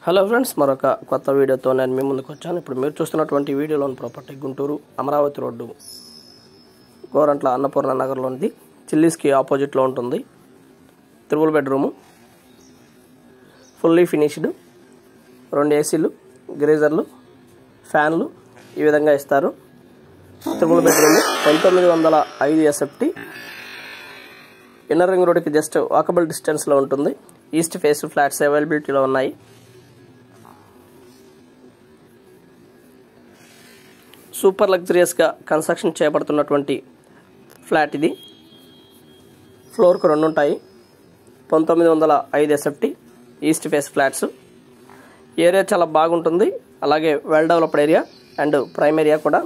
hello friends మరొక కొత్త వీడియోతో నేను మీ ముందుకు వచ్చాను ఇప్పుడు మీరు చూస్తున్నటువంటి వీడియోలోని ప్రాపర్టీ గుంటూరు అమరావతి రోడ్డు గోరంట్ల అన్నపూర్ణ నగర్లోనిది చిల్లీస్కి ఆపోజిట్లో ఉంటుంది త్రిబుల్ బెడ్రూము ఫుల్లీ ఫినిష్డ్ రెండు ఏసీలు గ్రేజర్లు ఫ్యాన్లు ఈ విధంగా ఇస్తారు త్రిబుల్ బెడ్రూమ్ పంతొమ్మిది వందల ఐదు ఎస్ఎఫ్టీ ఇన్నర్ రింగ్ రోడ్కి జస్ట్ వాకబుల్ డిస్టెన్స్లో ఉంటుంది ఈస్ట్ ఫేస్ ఫ్లాట్స్ అవైలబిలిటీలో ఉన్నాయి సూపర్ లగ్జరియస్గా కన్స్ట్రక్షన్ చేపడుతున్నటువంటి ఫ్లాట్ ఇది ఫ్లోర్కు రెండు ఉంటాయి పంతొమ్మిది వందల ఐదు SFT east face flats area చాలా బాగుంటుంది అలాగే well developed area and prime area కూడా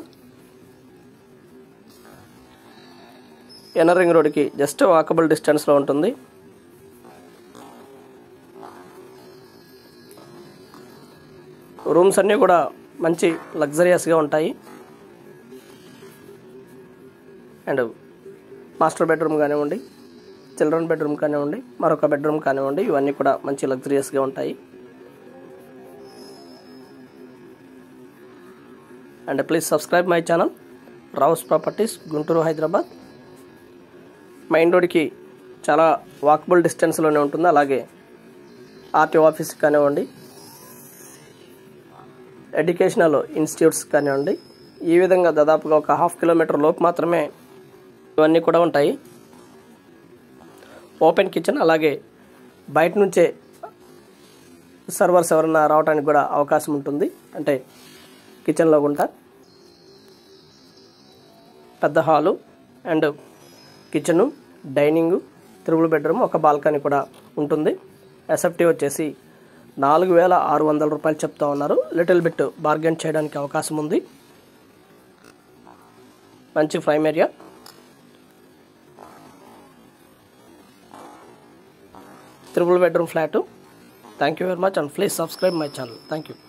ఎనర్ రింగ్ రోడ్కి జస్ట్ వాకబుల్ డిస్టెన్స్లో ఉంటుంది రూమ్స్ అన్నీ కూడా మంచి లగ్జరియస్గా ఉంటాయి అండ్ మాస్టర్ బెడ్రూమ్ కానివ్వండి చిల్డ్రన్ బెడ్రూమ్ కానివ్వండి మరొక బెడ్రూమ్ కానివ్వండి ఇవన్నీ కూడా మంచి లగ్జరియస్గా ఉంటాయి and please subscribe my channel Rao's properties Guntur Hyderabad main రోడ్కి చాలా వాకబుల్ డిస్టెన్స్లోనే ఉంటుంది అలాగే ఆర్టీఓ ఆఫీస్ కానివ్వండి ఎడ్యుకేషనల్ ఇన్స్టిట్యూట్స్ కానివ్వండి ఈ విధంగా దాదాపుగా ఒక హాఫ్ కిలోమీటర్ లోపు మాత్రమే ఇవన్నీ కూడా ఉంటాయి ఓపెన్ కిచెన్ అలాగే బయట నుంచే సర్వర్స్ ఎవరన్నా రావడానికి కూడా అవకాశం ఉంటుంది అంటే కిచెన్లో గుంట పెద్ద hall and kitchen dining triple bedroom ఒక బాల్కనీ కూడా ఉంటుంది ఎస్ఎఫ్టీ వచ్చేసి నాలుగు వేల ఆరు వందల రూపాయలు చెప్తా ఉన్నారు లిటిల్ బిట్ బార్గెన్ చేయడానికి అవకాశం ఉంది మంచి prime area triple bedroom flat thank you very much and please subscribe my channel thank you